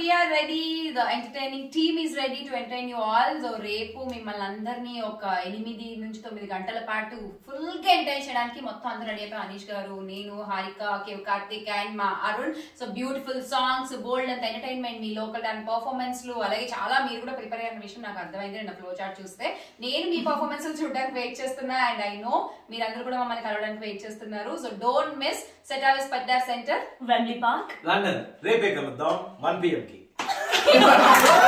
we are ready the entertaining team is ready to entertain you all so రేపు మిమ్మల్ని అందరినీ ఒక ఎనిమిది నుంచి తొమ్మిది గంటల పాటు ఫుల్ గా ఎంటర్టైన్ చేయడానికి మొత్తం అందరూ రెడీ అయిపోయి అనీష్ గారు నేను హారిక కేవ్ కార్తిక్ అండ్ మా అరుణ్ సో బ్యూటిఫుల్ సాంగ్స్ బోల్డ్ అంత ఎంటర్టైన్మెంట్ మీ లోకల్ డాన్స్ పర్ఫార్మెన్స్ లు అలాగే చాలా మీరు కూడా ప్రిపేర్ అయిన విషయం నాకు అర్థమైంది నా ఫ్లో చార్ట్ చూస్తే నేను మీ పర్ఫార్మెన్స్ చూడడానికి వెయిట్ చేస్తున్నా అండ్ ఐ నో మీరందరూ కూడా మమ్మల్ని కలవడానికి వెయిట్ చేస్తున్నారు so don't miss Sattavis Patidar centre Wembley Park London రేపే కలుద్దాం వన్ పిఎం కి